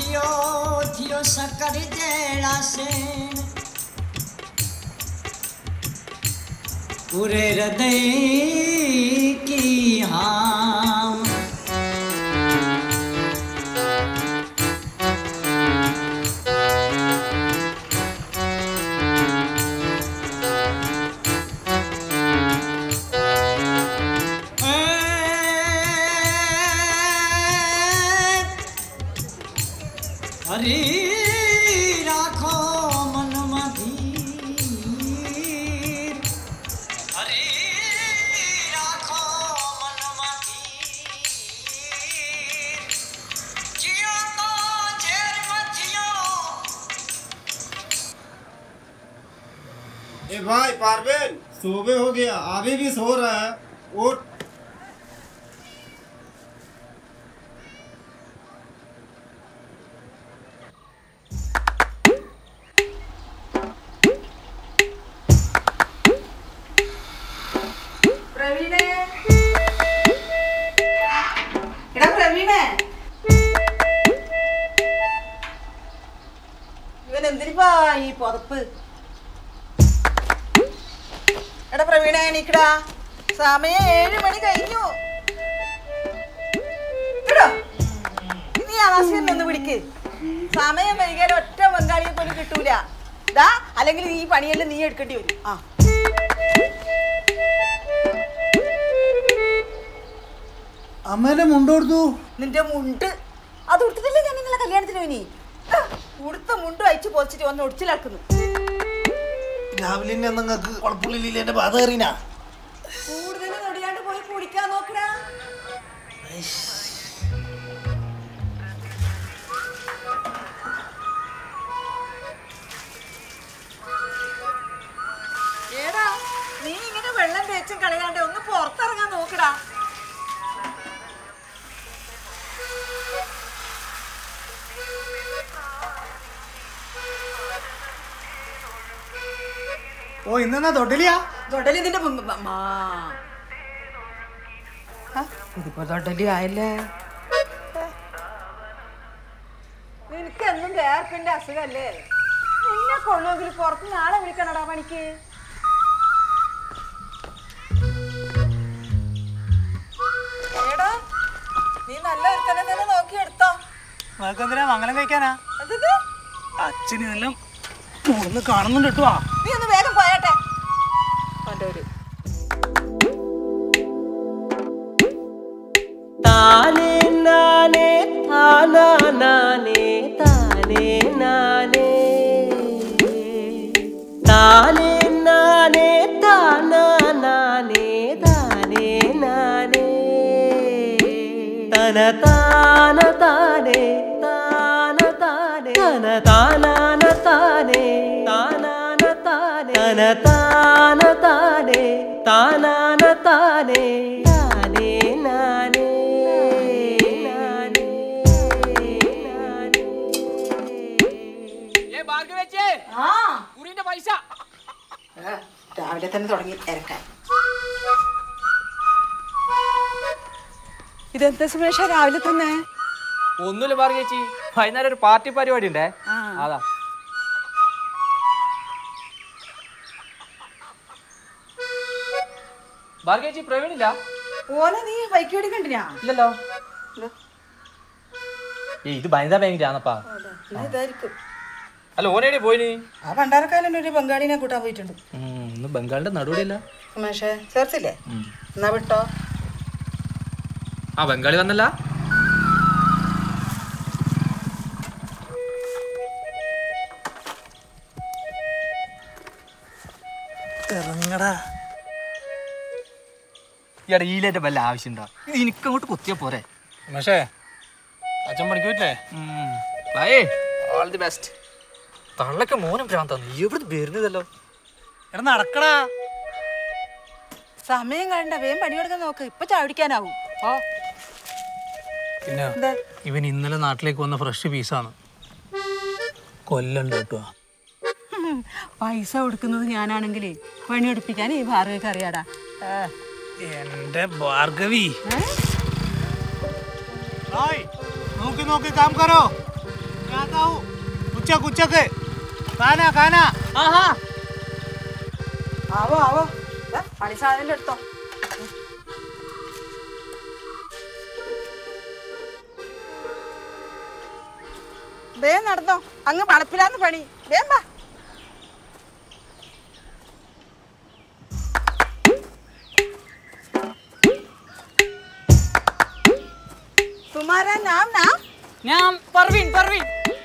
થયો થયો સકર જેડાશે પૂરે હૃદય કી હામ હરી રાખો મનમાં ધીર હરી રાખો મનમાં ધીર જીઓ તો ઝેરમાં જીઓ ए भाई पारवेन सुबह हो गया अभी भी सो रहा है उठ പ്രവീണേ എടാ പ്രവീണേ ഇവൻ എന്തിനിപ്പാ ഈ പുതപ്പ് എടാ പ്രവീണ എണീക്കടാ സമയം ഏഴ് മണി കഴിഞ്ഞു എടോ, നീ ആസിറിനെ ഒന്ന് പിടിക്ക് സമയം വൈകിയാൽ ഒറ്റ ബംഗാളിയെ പോലും കിട്ടൂല ഇതാ അല്ലെങ്കിൽ ഈ പണിയെല്ലാം നീ എടുക്കേണ്ടി വരും ആ അമ്മേനെ മുണ്ടോടുത്തു നിന്റെ മുണ്ട് അത് ഉടുത്തിട്ടില്ലേ ഞാൻ നിങ്ങളെ കല്യാണത്തിന് ഇനി ഉടുത്ത മുണ്ട് അയച്ചു പൊതിച്ചിട്ട് വന്ന് ഒടിച്ചിലാക്കുന്നു രാവിലെ തന്നെ നിങ്ങൾക്ക് കുഴപ്പമില്ല എന്റെ ബാധ കയറിനാ കൂടുതൽ നൊടിയാണ്ട് പോയി കുടിക്കാൻ നോക്കടാ ഏടാ നീ ഇങ്ങനെ വെള്ളം തേച്ചും കളയാണ്ട് ഒന്ന് പുറത്തിറങ്ങാൻ നോക്കടാ ഓ ഇന്നെന്നാ തൊട്ടിലിയാ തൊടലി നിന്റെ മുമ്പ് മ- മാ. ഹ, ഇതിപ്പോ തൊടലി ആയല്ലേ നിനക്ക് എന്നും വേർപ്പിന്റെ അസുഖല്ലേ നിന്നെ കൊള്ളുമെങ്കിൽ പുറത്ത് നാളെ വിളിക്കണടാ പണിക്ക് ഏടാ നീ നല്ല ഒരുത്തനെ തന്നെ നോക്കി എടുത്തോ നിങ്ങൾക്ക് എന്തിനാ മംഗലം കഴിക്കാനാ അതത് അച്ഛന് ഇതെല്ലാം ഒന്ന് കാണുന്നുണ്ട് കേട്ടോ നീ ഒന്ന് വേഗം പോയാട്ടെ അവൻ്റെ ഒരു താനേ നാനേ താനാ നാനേ താനേ നാനേ താനേ നാനേ താനാ നാനേ താനേ നാനേ തന താന താനേ താന താനേ തന താനാന താനേ താനാന താനേ തന താന താനേ താനാന താനേ താനേ നാനേ നാനേ നാനേ ഏ ഭാർഗവച്ചേ ആ കുറിന്റെ പൈസ ഏ, രാവിലെ തന്നെ തുടങ്ങി ഇരക്കാൻ ഇതെന്താ സുമേഷ രാവിലെ തന്നെ ഒന്നുമില്ല ഭാർഗവച്ചി വൈകുന്നേരം ഒരു പാർട്ടി പരിപാടി ഉണ്ടേ ആ. അതാ ഭാർഗവച്ചി പ്രവീണില്ല ഓനെ നീ ബൈക്ക് ഓടിക്കണ്ടിനാ ഇല്ലല്ലോ ഏ ഇത് വനിതാ ബാങ്കിലാണപ്പാ ഇതായിരിക്കും അല്ല ഓനേടി പോയിനി ആ പണ്ടാരക്കാലൻ ഒരു ബംഗാളിനെ കൂട്ടാൻ പോയിട്ടുണ്ട് ഇന്ന് ബംഗാളിന്റെ നടുവിലില്ല സുമേഷേ ചേർത്തില്ലേ എന്നാ വിട്ടോ ആ ബംഗാളി വന്നല്ല ഇറങ്ങടാ ഈടെ ഈലേറ്റ വല്ല ആവശ്യമുണ്ടോ ഇത് എനിക്കങ്ങോട്ട് കുത്തിയാ പോരെ പക്ഷേ അച്ഛൻ പണിക്ക് പറ്റില്ലേ ബൈ ഓൾ ദി ബെസ്റ്റ് തള്ളക്ക് മോനും ഭ്രാന്താണ് എവിടെ വരുന്നതല്ലോ എടാ നടക്കടാ സമയം കണ്ട വേഗം പണിയെടുക്കാൻ നോക്ക് ഇപ്പൊ ചാടിക്കാനാവും ഓ പിന്നെ എന്താ ഇവൻ ഇന്നലെ നാട്ടിലേക്ക് വന്ന ഫ്രഷ് പീസാണ് കൊല്ലണ്ട് കേട്ടോ ഹും, പൈസ കൊടുക്കുന്നത് ഞാനാണെങ്കിലേ പണിയെടുപ്പിക്കാൻ ഈ ഭാർഗവക്ക് അറിയാടാ ഏ, എന്റെ ഭാർഗവി ഏ? നോക്കി നോക്കി കാം കരോ ഞാൻ താവൂ ഉച്ചക്ക് ഉച്ചക്ക് കാന കാന ആഹാ ആവോ ആവോ ദാ, പണി സാധനം എടുത്തോ വേ നടന്നോ അങ്ങ് വളപ്പിലാന്ന് പണി വേം വാ തുമാരാ നാം നാം ഞാൻ പർവീൻ പർവീൻ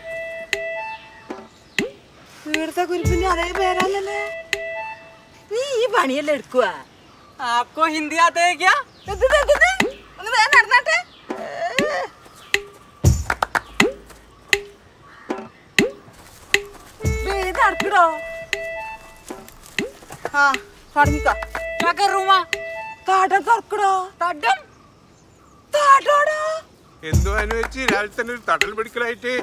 ഇവിടുത്തെ കുരിപ്പിന്റെ അതേ പേരാണല്ലേ നീ ഈ പണിയെല്ലാം എടുക്കുക ആക്കോ ഹിന്ദി ആത്തേ ക്യാ ഒന്ന് വേഗം നടന്നാട്ടെ നടക്കടോ ആ തുടങ്ങിക്കോ क्या कर रूमा താടം തുറക്കടോ തടം താടോടോ എന്തോ അനുവദിച്ച് രാവിലെ തന്നെ ഒരു തടൽ പിടിക്കലായിട്ട്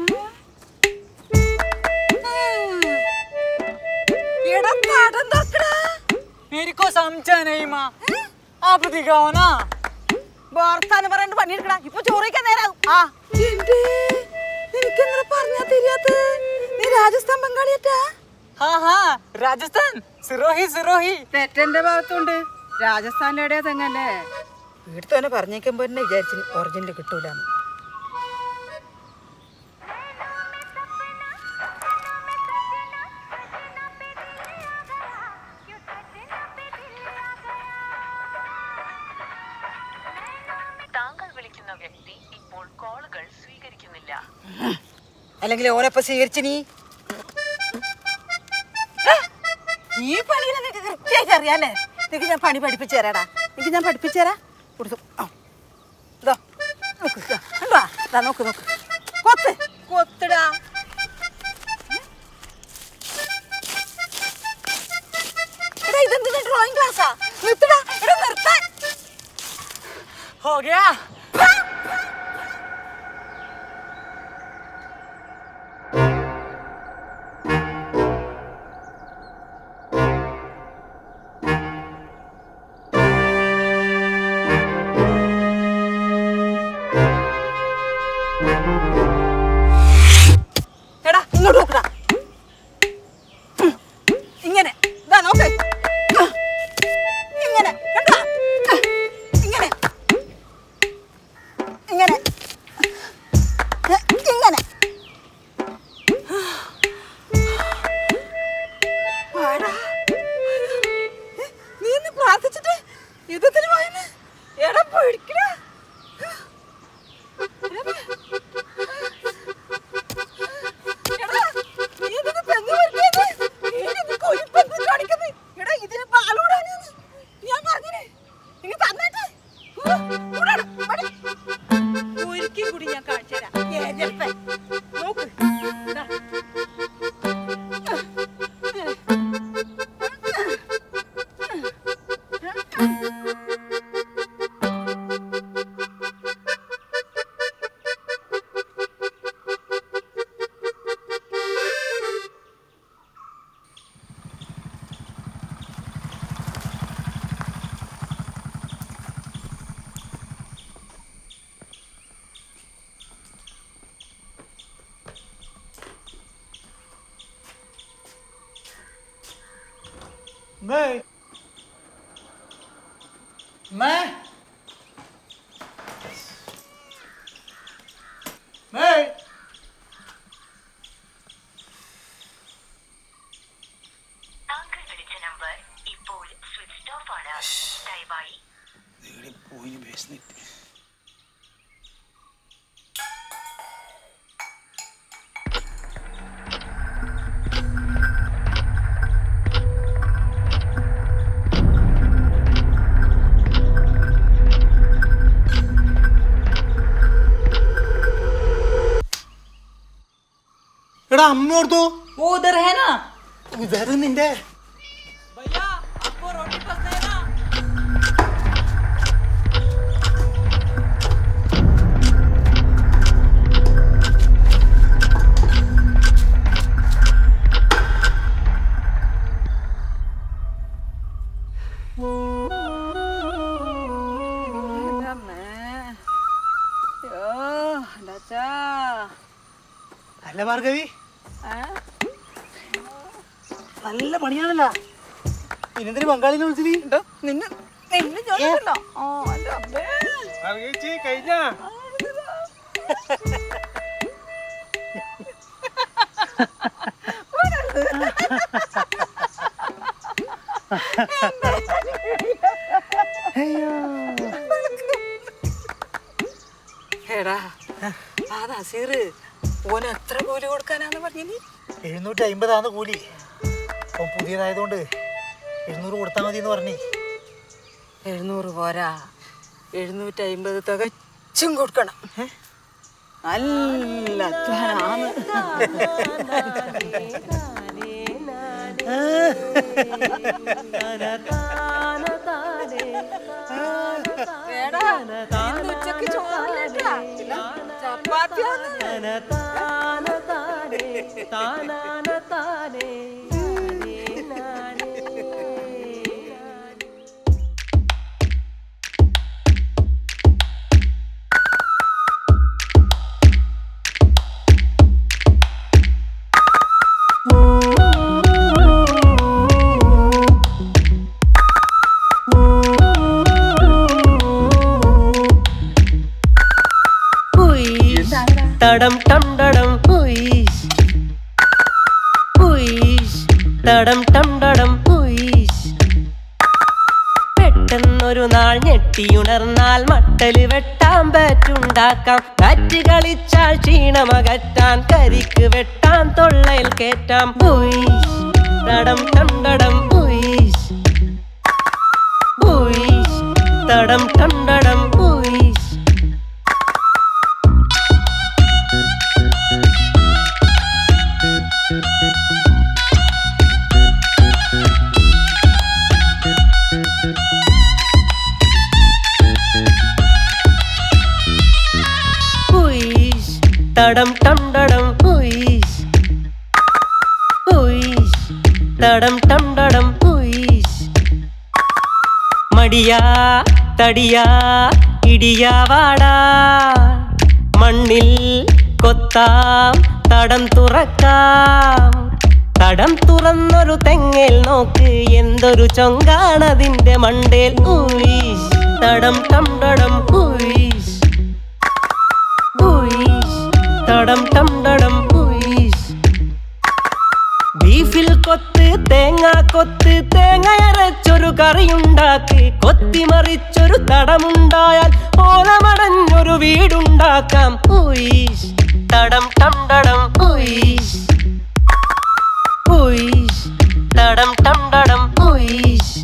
എടാ താടം തുറക്കടാ मेरे को समझा नहीं माँ आप दिखाओ ना വർത്താനം പറയാണ്ട് പണിയെടുക്കടാ ഇപ്പൊ ചോറിക്കാൻ നേരാവും ആ എനിക്കെങ്ങനെ പറഞ്ഞാ തിരിയാത്ത നീ രാജസ്ഥാൻ ബംഗാളിയറ്റാ हाँ हाँ राजस्थान सिरोही सिरोही തെറ്റന്റെ ഭാഗത്തുണ്ട് രാജസ്ഥാനിലെ എവിടെയാ തെങ്ങല്ലേ വീട്ടിൽ തന്നെ പറഞ്ഞേക്കുമ്പോ തന്നെ വിചാരിച്ചു ഒറിജിനൽ കിട്ടൂല താങ്കൾ വിളിക്കുന്ന വ്യക്തി ഇപ്പോൾ കോളുകൾ സ്വീകരിക്കുന്നില്ല അല്ലെങ്കിൽ ഓരപ്പ സ്വീകരിച്ചു നീ ഈ പണിയിൽ നിനക്ക് കൃത്യമായിട്ട് അറിയാലേ നിനക്ക് ഞാൻ പണി പഠിപ്പിച്ചു തരാടാ നിനക്ക് ഞാൻ പഠിപ്പിച്ചു തരാം കൊടുത്തു ആ ഇതാ നോക്ക് ഇതാ. കണ്ടോ ഇതാ നോക്ക് നോക്ക് കൊത്ത് കൊത്തിടാ എടാ ഇതെന്തിനാ ഡ്രോയിങ് ക്ലാസ്സാ നിർത്തടാ എടാ നിർത്താൻ हो गया എടാ ഇങ്ങോട്ട് നോക്കടാ ഇങ്ങനെ ഇതാ നോക്ക് ഇങ്ങനെ കണ്ടാ ഇങ്ങനെ ഇങ്ങനെ ഇങ്ങനെ വാടാ. നീ ഇന്ന് പ്രാർത്ഥിച്ചിട്ട് യുദ്ധത്തിന് പോയെന്ന് എടാ പേടിക്കടാ എടാ, നീ ഇതിന് പെണ്ണ് വരുത്തിയത്? നീ ഇതിന് കൊലിപ്പെന്ത് കാണിക്കുന്നത്? എടാ, ഇതിന് പാലൂടാനാണ്. ഞാൻ പറഞ്ഞില്ലേ? ഇങ്ങ് തന്നേട്ട്. ഉം, കൂടാണ്, പടി. ഒരിക്കൽ കൂടി ഞാൻ കാണിച്ചു തരാം ഏജപ്പൻ. നോക്ക് ദാ. मैं मैं मैं താങ്കൾ വിളിച്ച നമ്പർ ഇപ്പോൾ സ്വിച്ച് ഓഫ് ആണ് ദയവായി പോയി ബേസ്നെറ്റ് എടാ അമ്മ ഓർത്തു वो उधर है ना ഇതാരും നിന്റെ भैया आपको रोटी पसंद है ना എൻ്റെ അമ്മേ. അയ്യോ, എൻ്റെ അച്ഛാ. അല്ല ഭാർഗവി ഏ? നല്ല പണിയാണല്ലോ ഇനെന്തിന് ബംഗാളിനെ വിളിച്ചു നീ എന്തോ നിന്നെ നിന്നെ ചോദിച്ചല്ലോ ആ അല്ല അമ്മേ. ഭാർഗവിച്ചി കഴിഞ്ഞ എടാ ആ നസീറ് ഓന് എത്ര കൂലി കൊടുക്കാനാന്ന് പറഞ്ഞു എഴുന്നൂറ്റി അമ്പതാണ് കൂലി അപ്പം പുതിയതായതുകൊണ്ട് എഴുന്നൂറ് കൊടുത്താൽ മതി എന്ന് പറഞ്ഞേ എഴുന്നൂറ് പോരാ എഴുന്നൂറ്റി അമ്പത് തികച്ചും കൊടുക്കണം ഏ? നല്ല അധ്വാനാണ് എടാ, ഇന്ന് ഉച്ചക്ക് ചോറില്ലട്ടാ. പിന്നെ ചപ്പാത്തിയാണ് തടം ടം ടടം ഹുയിഷ് ഹുയിഷ് തടം ടം ടടം ഹുയിഷ് പെട്ടെന്നൊരു നാൾ ഞെട്ടിയുണർന്നാൽ മട്ടല് വെട്ടാൻ പറ്റുണ്ടാക്കാം കാറ്റ് കളിച്ചാൽ ക്ഷീണമകറ്റാൻ കരിക്ക് വെട്ടാൻ തൊള്ളയിൽ കേറ്റാം ഹുയിഷ് തടം ടം ടടം ഹുയിഷ് ഹുയിഷ് തടം ടം ടടം ഹുയിഷ് ഹുയിഷ് തടം ടം ടടം ഹുയിഷ് ഹുയിഷ് തടം ടം ടടം ഹുയിഷ് മടിയാ തടിയാ ഇടിയാ വാടാ മണ്ണിൽ കൊത്താം തടം തുറക്കാം തടം തുറന്നൊരു തെങ്ങേൽ നോക്ക് എന്തൊരു ചൊങ്കാണതിന്റെ മണ്ടേൽ ഊയിഷ് തടം ടം ടടം ഊയിഷ് ഊയിഷ് തടം ടം ടടം ഊയിഷ് ബീഫിൽ കൊത്ത് തേങ്ങ കൊത്ത് തേങ്ങ അരച്ചൊരു കറിയുണ്ടാക്കി കൊത്തിമറിച്ചൊരു തടമുണ്ടായാൽ ഓലമടഞ്ഞൊരു വീടുണ്ടാക്കാം ഊയിഷ് തടം ടം ടടം ഊയിഷ് ഊയിഷ് തടം ടം ടടം ഊയിഷ്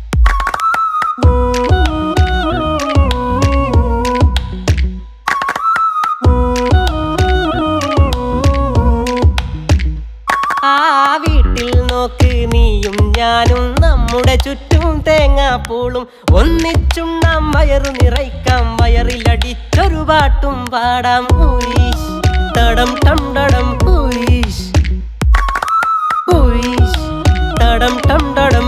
ആ വീട്ടിൽ നോക്ക് നീയും ഞാനും നമ്മുടെ ചുറ്റും തേങ്ങാപ്പൂളും ഒന്നിച്ചുണ്ണാം വയറു നിറയ്ക്കാം വയറിലടിച്ചൊരു പാട്ടും പാടാം ഊയിഷ് തടം ടം ടടം ഊയിഷ് ഊയിഷ് തടം ടം ടടം